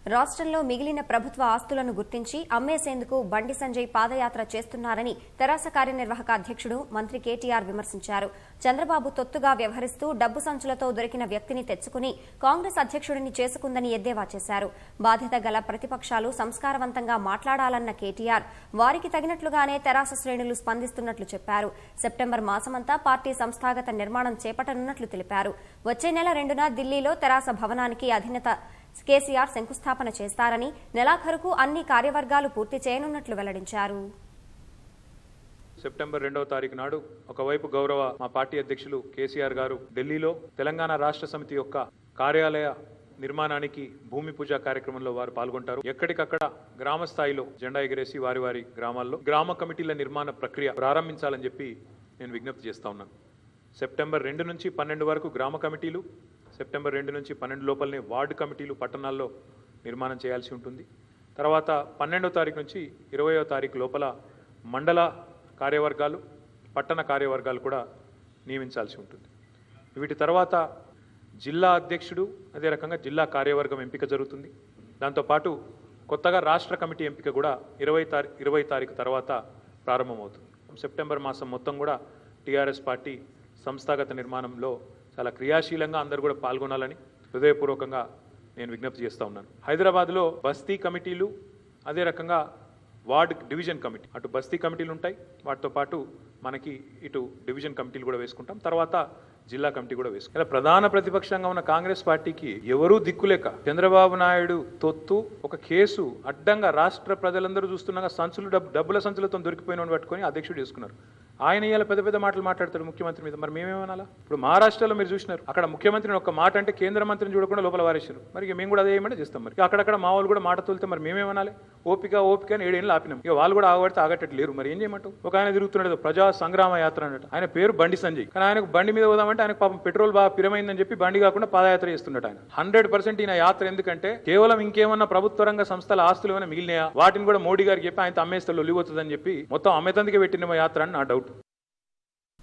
రాష్ట్రంలో మిగిలిన ప్రభుత్వ ఆస్తులను గుర్తించి అమ్మేసేందుకు బండి సంజయ్ పాదయాత్ర చేస్తున్నారని తెరాస కార్యనిర్వాహక అధ్యక్షుడు మంత్రి కేటీఆర్ విమర్శించారు చంద్రబాబు తొత్తుగా వ్యవహరిస్తూ డబ్బు సంచులతో దొరికిన వ్యక్తిని తెచ్చుకుని కాంగ్రెస్ అధ్యక్షుడిని చేసుకుందని ఎద్దేవా చేశారు బాధ్యత గల ప్రతిపక్షాలు సంస్కారవంతంగా మాట్లాడాలన్న కేటీఆర్ వారికి తగినట్లుగానే తెరాస శ్రేణులు స్పందిస్తున్నట్లు చెప్పారు సెప్టెంబర్ మాసమంతా పార్టీ సంస్థాగత నిర్మాణం చేపట్టనున్నట్లు తెలిపారు వచ్చే నెల రెండున ఢిల్లీలో తెరాస భవనానికి అధినేత కేసీఆర్ శంకుస్థాపన చేస్తారని నెలాఖరుకు అన్ని కార్యవర్గాలు పూర్తి చేయనున్నట్లు వెల్లడించారు సెప్టెంబర్ రెండవ తారీఖు నాడు ఒకవైపు గౌరవ మా పార్టీ అధ్యక్షులు కేసీఆర్ గారు ఢిల్లీలో తెలంగాణ రాష్ట్ర సమితి యొక్క కార్యాలయ నిర్మాణానికి భూమి పూజ కార్యక్రమంలో వారు పాల్గొంటారు ఎక్కడికక్కడ గ్రామ స్థాయిలో జెండా ఎగరేసి వారి వారి గ్రామాల్లో గ్రామ కమిటీల నిర్మాణ ప్రక్రియ ప్రారంభించాలని చెప్పి నేను విజ్ఞప్తి చేస్తా ఉన్నాను సెప్టెంబర్ రెండు నుంచి పన్నెండు వరకు గ్రామ కమిటీలు సెప్టెంబర్ రెండు నుంచి పన్నెండు లోపలనే వార్డు కమిటీలు పట్టణాల్లో నిర్మాణం చేయాల్సి ఉంటుంది తర్వాత పన్నెండో తారీఖు నుంచి ఇరవయో తారీఖు లోపల మండల కార్యవర్గాలు పట్టణ కార్యవర్గాలు కూడా నియమించాల్సి ఉంటుంది వీటి తర్వాత జిల్లా అధ్యక్షుడు అదే రకంగా జిల్లా కార్యవర్గం ఎంపిక జరుగుతుంది దాంతోపాటు కొత్తగా రాష్ట్ర కమిటీ ఎంపిక కూడా ఇరవై తారీ ఇరవై తారీఖు తర్వాత ప్రారంభమవుతుంది సెప్టెంబర్ మాసం మొత్తం కూడా టీఆర్ఎస్ పార్టీ సంస్థాగత నిర్మాణంలో చాలా క్రియాశీలంగా అందరూ కూడా పాల్గొనాలని హృదయపూర్వకంగా నేను విజ్ఞప్తి చేస్తా ఉన్నాను హైదరాబాద్లో బస్తీ కమిటీలు అదే రకంగా వార్డ్ డివిజన్ కమిటీ అటు బస్తీ కమిటీలు ఉంటాయి వాటితో పాటు మనకి ఇటు డివిజన్ కమిటీలు కూడా వేసుకుంటాం తర్వాత జిల్లా కమిటీ కూడా వేసుకుంటాం ఇలా ప్రధాన ప్రతిపక్షంగా ఉన్న కాంగ్రెస్ పార్టీకి ఎవరూ దిక్కులేక చంద్రబాబు నాయుడు తొత్తు ఒక కేసు అడ్డంగా రాష్ట్ర ప్రజలందరూ చూస్తుండగా సంచులు డబ్బు డబ్బుల సంచులతో దొరికిపోయిన పట్టుకొని అధ్యక్షుడు చేసుకున్నారు ఆయన ఇవాళ పెద్ద పెద్ద మాటలు మాట్లాడతాడు ముఖ్యమంత్రి మీద మరి మేమేమనాలా ఇప్పుడు మహారాష్ట్రలో మీరు చూసినారు అక్కడ ముఖ్యమంత్రిని ఒక మాట అంటే కేంద్ర మంత్రిని చూడకుండా లోపల వారేశారు మరి ఇక మేము కూడా అదే ఏమంటే చేస్తాం మరి ఇక అక్కడక్కడ మా వాళ్ళు కూడా మాట తోలితే మరి మేమేమనాలి ఓపిక ఓపిక అని ఏడేళ్ళు ఆపినాం ఇక వాళ్ళు కూడా ఆగబడితే ఆగట్టట్టు లేరు మరి ఏం చేయమంటావు ఒక ఆయన తిరుగుతున్నాడు ఏదో ప్రజా సంగ్రామ యాత్ర అన్నట్టు ఆయన పేరు బండి సంజయ్ కానీ ఆయనకు బండి మీద పోదామంటే ఆయనకు పాపం పెట్రోల్ బాగా పిరమైందని చెప్పి బండి కాకుండా పాదయాత్ర చేస్తున్నాడు ఆయన హండ్రెడ్ పర్సెంట్ ఈయన యాత్ర ఎందుకంటే కేవలం ఇంకేమన్నా ప్రభుత్వ రంగ సంస్థల ఆస్తులు ఏమైనా మిగిలినాయా వాటిని కూడా మోడీ గారికి చెప్పి ఆయన అమ్మేస్తే లొల్లిపోతుందని చెప్పి మొత్తం అమ్మేతందుకే పెట్టిన యాత్ర అని నా డౌట్